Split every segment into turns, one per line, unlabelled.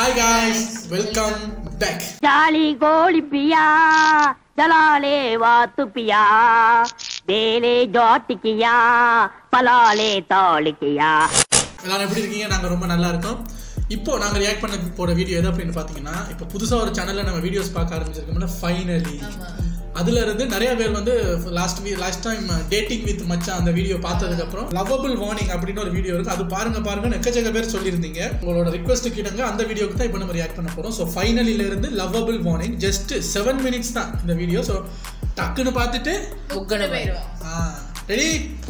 Hi guys welcome back
ಜಾಲಿ ಗೋಳಿ ಪಿಯಾ ಜಲಾಲೆ ವಾತು ಪಿಯಾ ಬೇಲೆ ஜாட்டிக்கியா பலாலே தாளிக்கியா
எல்லாரும் எப்படி இருக்கீங்க நாங்கள் ரொம்ப நல்லா இருக்கோம் இப்போ நாங்கள் ரியாக்ட் பண்ண போற வீடியோ எது அப்படின்னு பார்த்தீங்கன்னா இப்போ புதுசாக ஒரு சேனலில் நம்ம வீடியோஸ் பார்க்க ஆரம்பிச்சிருக்கோம்ல ஃபைனலி அதுல இருந்து நிறைய பேர் வந்து லாஸ்ட் வீ லாஸ்ட் டைம் டேட்டிங் வித் மச்சான் அந்த வீடியோ பார்த்ததுக்கப்புறம் லவபிள் வார்னிங் அப்படின்னு ஒரு வீடியோ இருக்கு அது பாருங்க பாருங்க எக்கச்சக்க பேர் சொல்லியிருந்தீங்க உங்களோட ரிக்வஸ்ட் கிட்டங்க அந்த வீடியோக்கு தான் இப்போ நம்ம ரியாக்ட் பண்ண போறோம் ஸோ ஃபைனலில இருந்து lovable warning just seven minutes தான் இந்த வீடியோ ஸோ டக்குன்னு பார்த்துட்டு
புக்குன்னு போயிடுவோம்
ரெடி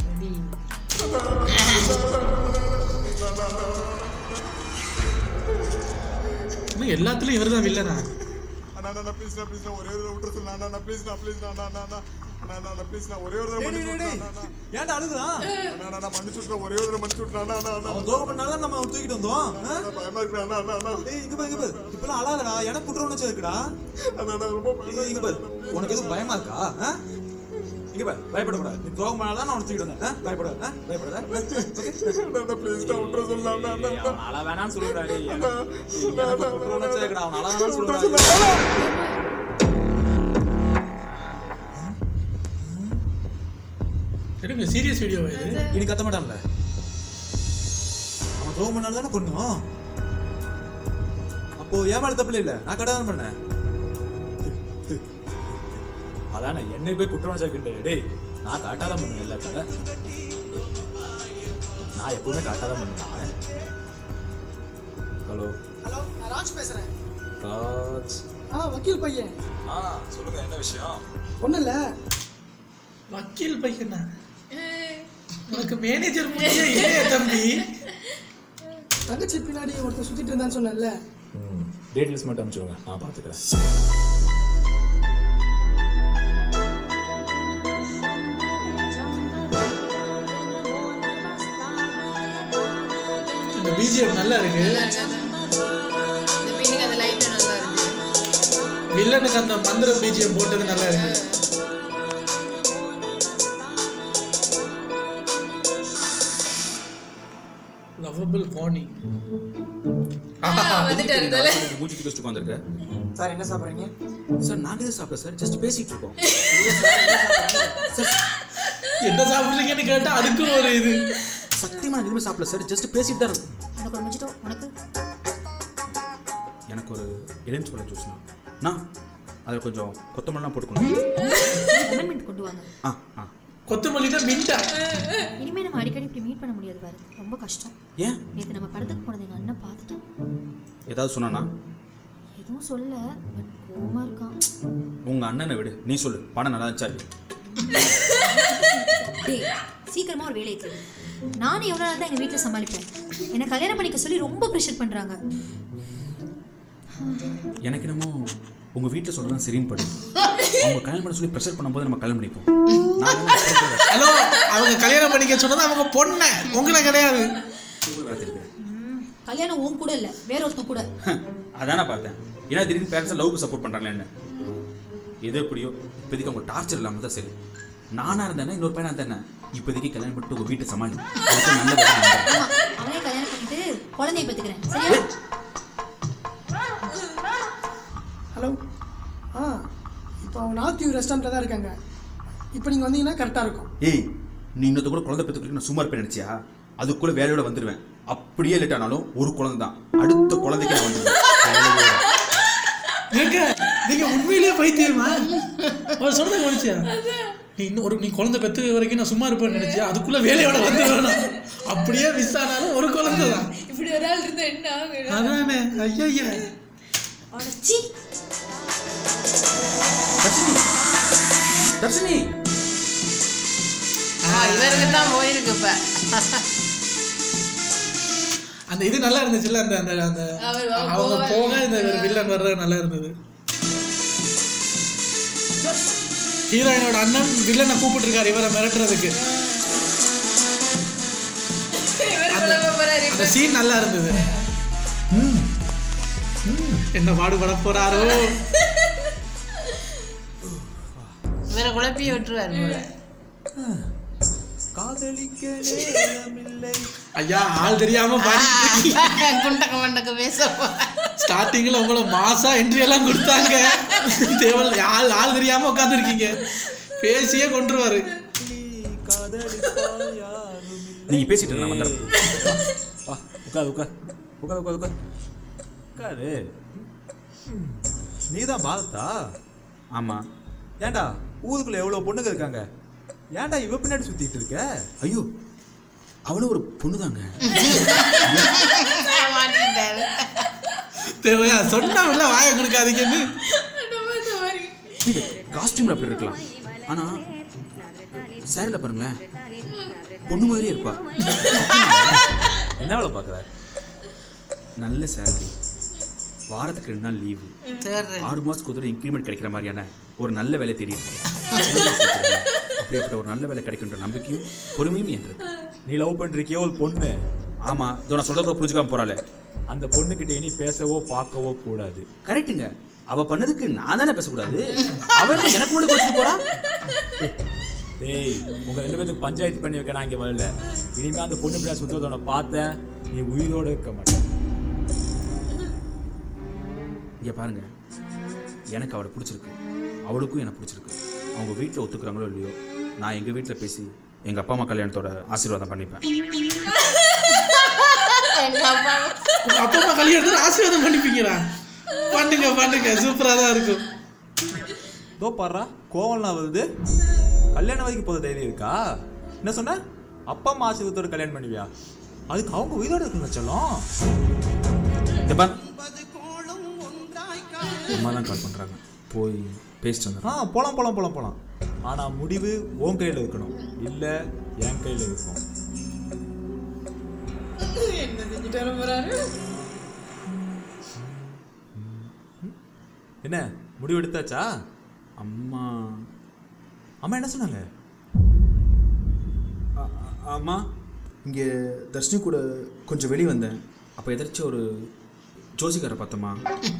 எல்லாத்துலயும் இவர் தான் வில்லனா
அண்ணா அண்ணா ப்ளீஸ் நான் ப்ளீஸ் நான் ஒரே ஒரு விட்டுற சொல்லு அண்ணா ப்ளீஸ் நான் ப்ளீஸ் நான் அண்ணா அண்ணா அண்ணா அண்ணா அண்ணா ப்ளீஸ் நான் ஒரே ஒரு தடவை மன்னிச்சு விட்டுறேன் அண்ணா அண்ணா
ஏன்டா அழுகுறான்
அண்ணா அண்ணா நான் மன்னிச்சு விட்டுறேன் ஒரே ஒரு தடவை மன்னிச்சு விட்டுறேன் அண்ணா அண்ணா அண்ணா
அவன் துரோகம் பண்ணால நம்ம அவன் தூக்கிட்டு வந்தோம் ஆ?
அண்ணா, பயமா இருக்கு அண்ணா அண்ணா அண்ணா
ஏய் இங்க பாரு இங்க பாரு இப்பெல்லாம் அழாதடா எனக்கு குற்ற உணர்ச்சி இருக்குடா
அண்ணா அண்ணா ரொம்ப பயமா
ஏய், இங்க பாரு உனக்கு எதுவும் பயமா இருக்கா ஆ? இங்க பாரு பயப்படக்கூடாது நீ துரோகம் பண்ணாதான் நான் உனக்கு தூக்கிட்டு வந்தேன் ஆ? பயப்படாத ஆ? பயப்படாத ஓகே
அண்ணா அண்ணா ப்ளீஸ் நான் விட்டுற சொல்லு அண்ணா அண்ணா அண்ணா
அவன் அழ வேணாம்னு சொல்லுடா டேய்
அண்ணா,
எனக்கு குற்ற உணர்ச்சி இருக்குடா அவன் அழ வேணாம்னு
விட்டுற
சொல்லுடா
சொல்லு அண்ணா.
எடுங்க சீரியஸ் வீடியோ இது
இனி கத்த மாட்டான்ல அவன் துரோகம் பண்ணால தானே பண்ணும் அப்போ ஏன் மேல தப்பு இல்ல நான் கடை பண்ணேன் அதானே என்னை போய் குற்றம் வச்சிருக்கேன் டேய் நான் கரெக்டாக தான் பண்ணுவேன் எல்லாத்தால நான் எப்பவுமே கரெக்டாக தான் பண்ணுவேன் ஹலோ
ஹலோ நான் ராஜ் பேசுறேன்
ராஜ்
ஆ வக்கீல் பையன்
ஆ சொல்லுங்க என்ன விஷயம்
ஒன்றும் இல்லை
வக்கீல் பையனா உனக்கு மேனேஜர் முடியே இல்லையா தம்பி
தங்கச்சி பின்னாடி ஒருத்தர் சுத்திட்டு இருந்தான்னு சொன்னேன்ல
ம் டேட் லிஸ்ட் மட்டும் அனுப்பிச்சுடுங்க நான் பார்த்துக்கிறேன்
இந்த பிஜிஎம் நல்லா இருக்கு
இந்த பின்னுக்கு அந்த லைட் நல்லா இருக்கு
வில்லனுக்கு அந்த மந்திர பிஜிஎம் போட்டது நல்லா இருக்கு லவபிள் வார்னிங்
வந்துட்டாரு தல
மூச்சு வச்சுட்டு உட்காந்துருக்க
சார் என்ன சாப்பிட்றீங்க
சார் நாங்கள் எதுவும் சாப்பிட சார் ஜஸ்ட் பேசிட்டு இருக்கோம்
என்ன சாப்பிடுறீங்கன்னு கேட்டா அதுக்கு ஒரு இது
சத்தியமா நான் எதுவுமே சாப்பிடல சார் ஜஸ்ட் பேசிட்டு தான் இருக்கோம்
உனக்கு ஒரு முடிச்சிட்டோம் உனக்கு
எனக்கு ஒரு எலுமிச்சு பழம் ஜூஸ்னா நான் அதில் கொஞ்சம் கொத்தமல்லாம் போட்டுக்கணும்
அமெண்ட்மெண்ட் கொண்டு வாங்க
ஆ ஆ
கொத்தமல்லி தான் மின்டா
இனிமே நம்ம அடிக்கடி இப்படி மீட் பண்ண முடியாது பாரு ரொம்ப கஷ்டம்
ஏன்
நேற்று நம்ம படத்துக்கு போனது எங்கள் அண்ணன் பார்த்துட்டான்
ஏதாவது சொன்னானா
எதுவும் சொல்ல பட் கோவமா இருக்கான்
உங்கள் அண்ணனை விடு நீ சொல்லு படம் நல்லா இருந்துச்சா இல்லையா?
டேய் சீக்கிரமா ஒரு வேலையை தேடு நானும் எவ்வளோ நாள் தான் எங்கள் வீட்டில் சமாளிப்பேன் என்னை கல்யாணம் பண்ணிக்க சொல்லி ரொம்ப ப்ரெஷர் பண்ணுறாங்க
எனக்கு என்னமோ உங்கள் வீட்டில் சொல்கிறதான் சரின்னு படு அவங்க கல்யாணம் பண்ண சொல்லி ப்ரெஷர் பண்ணும்போது நம்ம கல்யாணம் பண்ணிப்போம் நான் வேணா அப்புறம் போய்
ஹலோ அவங்க கல்யாணம் பண்ணிக்க சொன்னது அவங்க பொண்ணை உங்களை கிடையாது
வேலை தெரியுது.
கல்யாணம் உன் கூட இல்லை வேற ஒருத்தன் கூட
அதானே பார்த்தேன் ஏன்னா திடீர்னு பேரண்ட்ஸ் லவ்க்கு சப்போர்ட் பண்ணுறாங்களே என்ன எது எப்படியோ இப்போதைக்கு அவங்க டார்ச்சர் இல்லாமல் தான் சரி நானாக இருந்தேன்னா இன்னொரு பையனாக இருந்தேன் இப்போதைக்கு கல்யாணம் பண்ணிட்டு உங்கள் வீட்டை சமாளி அதுக்கு நல்ல வேலை நடக்கும்.
ஆமா அவனே கல்யாணம் பண்ணிட்டு குழந்தைய பெற்றுக்கிறேன் சரியா
ஹலோ ஆ இப்போ அவங்க நார்த் வியூ ரெஸ்டாரண்ட்டில் தான் இருக்காங்க இப்போ நீங்கள் வந்தீங்கன்னா கரெக்டாக இருக்கும்
ஏய் நீ இன்னொரு கூட குழந்தை பெற்றுக்கிட்டு நான் சும்மா இருப்பேன் நினச்சியா அதுக்குள்ள வேலையோட வந்துடுவேன் அப்படியே லேட் ஆனாலும் ஒரு குழந்தை தான் அடுத்த குழந்தைக்கு நான் வந்துடுவேன் வேலையோட.
ஏங்க நீங்க உண்மையிலேயே பைத்தியமா அவர் சொன்னது கவனிச்சியா நீ இன்னும் ஒரு நீ குழந்தை பெத்து வரைக்கும் நான் சும்மா இருப்பேன்னு நினைச்சியா அதுக்குள்ள வேலையோட வந்து வேணும் அப்படியே மிஸ் ஆனாலும் ஒரு குழந்தை தான்
இப்படி ஒரு ஆள் இருந்தா என்ன ஆகும்
அதானே ஐயா
அடச்சி
தர்ஷினி தர்ஷினி
இவருக்கு தான் போயிருக்கு இப்ப
அந்த இது நல்லா இருந்துச்சுல்ல அந்த அந்த அந்த
அவர்
அவங்க போக இந்த வில்லன் வர்றது நல்லா இருந்தது ஹீரோயினோட அண்ணன் வில்லனை கூப்பிட்டு இருக்காரு இவரை மிரட்டுறதுக்கு அந்த அந்த சீன் நல்லா இருந்தது ம். ம். என்ன பாடுபட போறாரோ
இவரை குழப்பி விட்டுருவாரு போல
காதலிக்க நேரமில்லை
ஐயா ஆள் தெரியாம பாடிட்டு இருக்கீங்க.
குண்டக்க மண்டக்க பேச போறேன்
ஸ்டார்டிங்ல உங்களை மாசா என்ட்ரி எல்லாம் கொடுத்தாங்க தேவல் ஆள் ஆள் தெரியாம உட்காந்துருக்கீங்க பேசியே கொண்டுருவாரு
நீங்க பேசிட்டு இருங்க, நான் வந்துடுறேன்.
வா உட்காரு உட்கார் உட்காரு உட்காரு உட்காரு உட்காரு நீ தான் பாரதா
ஆமா
ஏன்டா ஊருக்குள்ள எவ்வளோ பொண்ணுங்க இருக்காங்க ஏன்டா இவ பின்னாடி சுத்திட்டு இருக்க
ஐயோ அவளும் ஒரு பொண்ணுதாங்க
மாட்டிட்டாரு
தேவையா சொன்னாவில்ல வாயை கொடுக்காதீங்கன்னு
காஸ்டியூம்ல அப்படி இருக்கலாம் ஆனா சேரில் பாருங்களேன் பொண்ணு மாதிரியே இருப்பா
என்ன வேலை பார்க்குற
நல்ல சேலரி வாரத்துக்கு ரெண்டு நாள் லீவு
சரி
ஆறு மாசத்துக்கு ஒரு தடவை இன்க்ரிமெண்ட் கிடைக்கிற மாதிரியான ஒரு நல்ல வேலை தெரியும் அப்படியாப்பட்ட ஒரு நல்ல வேலை கிடைக்கின்ற நம்பிக்கையும் பொறுமையும் என்று
நீ லவ் பண்றிக்கியோ ஒரு பொண்ணு
ஆமா இதோ நான் சொல்றத புரிஞ்சுக்காம போறாளே
அந்த பொண்ணுகிட்ட இனி பேசவோ பார்க்கவோ கூடாது
கரெக்ட்டுங்க அவ பண்ணதுக்கு நான் தானே பேசக்கூடாது அவ என்ன எனக்கு மட்டும் கொடுத்துட்டு போறா
டேய் உங்க ரெண்டு பேருக்கு பஞ்சாயத்து பண்ணி வைக்க நான் இங்க வரல இனிமே அந்த பொண்ணு பிள்ளை சுத்தத்தோட பார்த்தேன் நீ உயிரோட இருக்க மாட்டேன்
இங்க பாருங்க எனக்கு அவளை பிடிச்சிருக்கு அவளுக்கும் எனக்கு பிடிச்சிருக்கு அவங்க வீட்டில் ஒத்துக்கிறாங்களோ இல்லையோ நான் எங்க வீட்டில் பேசி எங்க அப்பா அம்மா கல்யாணத்தோட ஆசீர்வாதம் பண்ணிப்பேன்
எங்க அப்பா
உங்க அப்பா அம்மா கல்யாணத்துல ஆசீர்வாதம் பண்ணிப்பீங்களா பண்ணுங்க பண்ணுங்க சூப்பரா தான் இருக்கும்
தோ பாடுறா கோவம்லாம் வருது கல்யாணம் வரைக்கும் போத தைரியம் இருக்கா என்ன சொன்ன அப்பா அம்மா ஆசீர்வாதத்தோட கல்யாணம் பண்ணுவியா அதுக்கு அவங்க உயிரோட இருக்கணும் செல்லம்
இங்க பாரு. அம்மா தான் கால் பண்றாங்க போய் பேசிட்டு
ஆ
வந்துடுறேன்
போலாம் போலாம் போலாம் போலாம் ஆனா முடிவு உன் கையில இருக்கணும் இல்ல என் கையில இருக்கும்
என்ன செஞ்சுட்டு வர போறாரு
என்ன முடிவு எடுத்தாச்சா
அம்மா
அம்மா என்ன சொன்னாங்க
அ- அ- அம்மா இங்கே தர்ஷினி கூட கொஞ்சம் வெளியே வந்தேன் அப்போ எதிர்த்து ஒரு ஜோசிக்காரை பார்த்தம்மா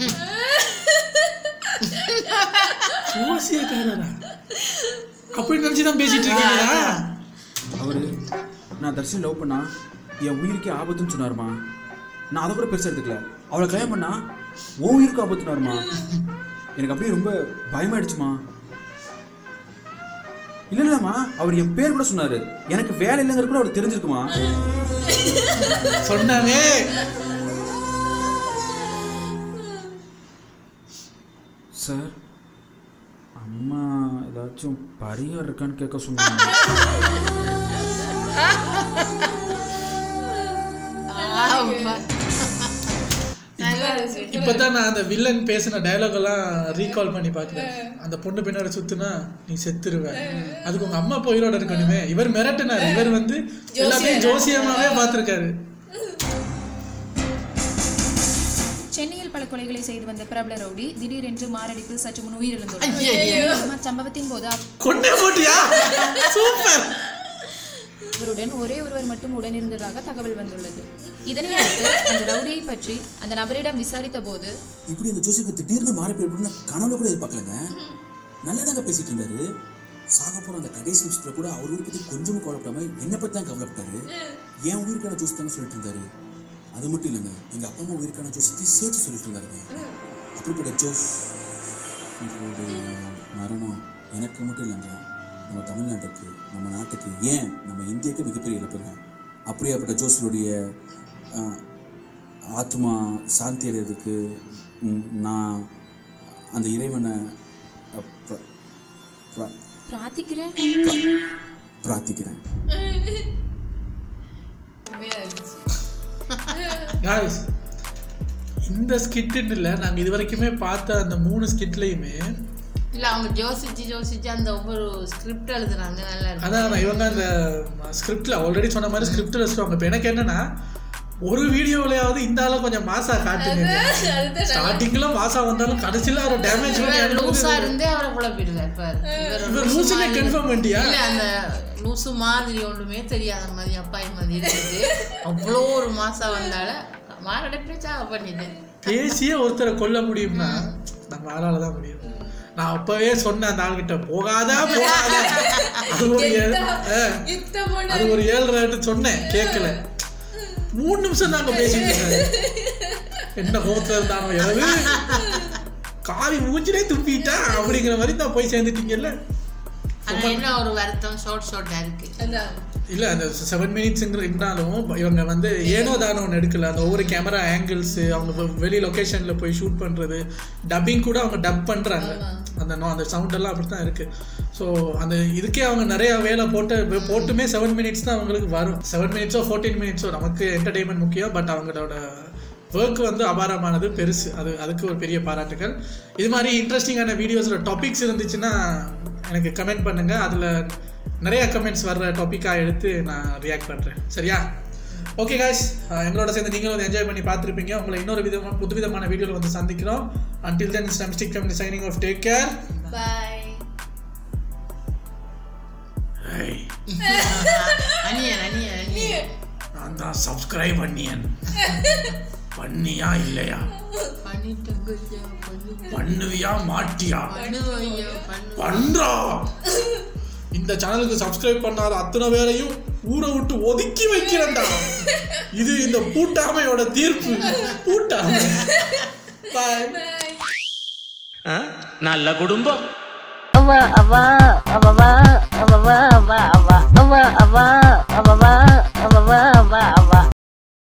ஜோசியக்காரரா அப்படி நினைச்சுதான் பேசிட்டு இருக்கீங்களா
அவர் நான் தர்ஷினி லவ் பண்ணா என் உயிருக்கே ஆபத்துன்னு சொன்னாருமா நான் அதை கூட பெருசாக எடுத்துக்கல அவளை கல்யாணம் பண்ணா உன் உயிருக்கு ஆபத்துனாருமா எனக்கு அப்படியே ரொம்ப பயமாயிடுச்சுமா இல்லை இல்லைம்மா அவர் என் பேர் கூட சொன்னாரு எனக்கு வேலை இல்லைங்கிறது கூட அவர் தெரிஞ்சிருக்குமா
சொன்னானே
சார் அம்மா ஏதாச்சும் பரிகாரம் இருக்கான்னு கேட்க சொன்னாங்க
ஆமா. நல்லா இருக்கு.
இப்பதான் நான் அந்த வில்லன் பேசின டயலாக் எல்லாம் ரீகால் பண்ணி பார்க்கிறேன் அந்த பொண்ணு பின்னாடி சுத்துனா நீ செத்துருவ அதுக்கு உங்க அம்மா போயிரோட இருக்கணுமே இவர் மிரட்டினார் இவர் வந்து எல்லாத்தையும் ஜோசியமாவே பார்த்திருக்காரு
சென்னையில் பல கொலைகளை செய்து வந்த பிரபல ரவுடி திடீரென்று மாரடைப்பு சற்று முன் உயிரிழந்துள்ளார்
ஐயையோ.
சம்பவத்தின் போது
கொண்டே போட்டியா சூப்பர்
அவருடன் ஒரே ஒருவர் மட்டும் உடனிருந்ததாக தகவல் வந்துள்ளது இதனை அடுத்து அந்த ரவுடியை பற்றி அந்த நபரிடம் விசாரித்த போது
இப்படி அந்த ஜோசிக்கு திடீர்னு மாறி போயிடுன்னு கனவுல கூட எதிர்பார்க்கலங்க நல்லதாங்க பேசிட்டு இருந்தாரு சாக போற அந்த கடைசி நிமிஷத்துல கூட அவர் உயிரை பத்தி கொஞ்சமும் கவலைப்படாம என்னை பத்தி தான் கவலைப்பட்டாரு என் உயிருக்கான ஜோசி தாங்க சொல்லிட்டு இருந்தாரு அது மட்டும் இல்லைங்க எங்க அப்பா அம்மா உயிருக்கான ஜோசித்தி சேர்த்து சொல்லிட்டு இருந்தாருங்க அப்படிப்பட்ட ஜோஸ் இவருடைய மரணம் எனக்கு மட்டும் இல்லைங்க நம்ம தமிழ்நாட்டுக்கு நம்ம நாட்டுக்கு ஏன் நம்ம இந்தியாவுக்கு மிகப்பெரிய இழப்புங்க அப்படியாப்பட்ட ஜோசருடைய ஆஹ், ஆத்மா சாந்தி அடைகிறதுக்கு ம், நான் அந்த இறைவனை அஹ், பிர- பிர-
பிரார்த்திக்கிறேன்
பிரார்த்திக்கிறேன்
உண்மையா இருந்துச்சு.
guys இந்த ஸ்கிட்டுன்னு இல்லை நாங்கள் இது வரைக்குமே பார்த்த அந்த மூணு ஸ்கிட்லையுமே
இல்ல அவங்க ஜோசிச்சு ஜோசிச்சு அந்த ஒவ்வொரு ஸ்கிரிப்ட் எழுதுறாங்க நல்லா இருக்கு
அதான் இவங்க அந்த ஸ்கிரிப்டில் ஆல்ரெடி சொன்ன மாதிரி ஸ்கிரிப்டில் வச்சுருவாங்க இப்போ எனக்கு என்னன்னா ஒரு வீடியோவிலையாவது இந்த ஆளை கொஞ்சம் மாசா காட்டுங்க ஸ்டார்டிங்ல மாசா வந்தாலும் கடைசியில அவர் டேமேஜ்
இவர் லூசா
பண்ணி
இருந்தே அவரை குழப்பிடுவார் பாரு இவர்
இவர்
லூசு
லூசுனே
மாதிரி-
confirm பண்ணிட்டியா?
இல்ல அந்த லூசு மாதிரி ஒன்றுமே தெரியாத மாதிரி அப்பாய் மாதிரி இருக்குது அவ்வளோ ஒரு மாசா வந்தால மாரடைப்பே சாக பண்ணிட்டேன்
பேசியே ஒருத்தரை கொல்ல முடியும்னா நம்ம ஆளால தான் முடியும் நான் அப்பவே சொன்னேன் அந்த ஆள்கிட்ட போகாத போகாத அது ஒரு ஏழு அஹ், அது ஒரு ஏழ்ரைன்னு சொன்னேன் கேட்கல மூணு நிமிஷம் தாங்க பேசிட்டு இருக்காரு என்ன கோவத்துல இருந்தானோ எதாவது காரி மூஞ்சிலே துப்பிட்டா அப்படிங்கிற மாதிரி தான் போய் சேர்ந்துட்டீங்கல்ல
ஆனா என்ன ஒரு வருத்தம் ஷார்ட் ஷார்ட்டா இருக்கு
இல்ல அந்த செவன் மினிட்ஸ்ங்கிற இருந்தாலும் இவங்க வந்து ஏனோ தானோ ஒன்று எடுக்கல அந்த ஒவ்வொரு கேமரா ஆங்கிள்ஸ் அவங்க வெ- வெளி லொகேஷன்ல போய் ஷூட் பண்றது டப்பிங் கூட அவங்க டப் பண்றாங்க அந்த நோ- அந்த சவுண்ட் எல்லாம் அப்படி தான் இருக்கு ஸோ அந்த இதுக்கே அவங்க நிறைய வேலை போட்டு வெ- போட்டுமே செவன் மினிட்ஸ் தான் அவங்களுக்கு வரும் செவன் மினிட்ஸோ ஃபோர்டீன் மினிட்ஸோ நமக்கு என்டர்டைன்மெண்ட் முக்கியம் பட் அவங்களோட ஒர்க் வந்து அபாரமானது பெருசு அது அதுக்கு ஒரு பெரிய பாராட்டுகள் இது மாதிரி இன்ட்ரெஸ்டிங்கான வீடியோஸில் டாபிக்ஸ் இருந்துச்சுன்னா எனக்கு கமெண்ட் பண்ணுங்க அதில் நிறைய கமெண்ட்ஸ் வர்ற டாப்பிக்காக எடுத்து நான் ரியாக்ட் பண்ணுறேன் சரியா ஓகே காய்ஸ் எங்களோட சேர்ந்து நீங்களும் வந்து என்ஜாய் பண்ணி பார்த்துருப்பீங்க உங்களை இன்னொரு விதமான புது விதமான வீடியோவில் வந்து சந்திக்கிறோம் அன்டில் தென் ஸ்டம்ஸ்டிக் family signing off take care
bye
onion onion onion
நான் தான் சப்ஸ்கிரைப் பண்ணியன் பண்ணியா இல்லையா
பண்ணிட்டு பண்ணு
பண்ணுவியா மாட்டியா
பண்ணுவையா பண்ணு
பண்றா இந்த சேனலுக்கு சப்ஸ்கிரைப் பண்ணாத அத்தனை பேரையும் ஊரை விட்டு ஒதுக்கி வைக்கிறேன்டா இது இந்த பூட்டாமையோட தீர்ப்பு பூட்டாமை பாய்
நல்ல குடும்பம்
அவா அவா அவவா அவவா அவா அவா அவா அவா அவவா அவவா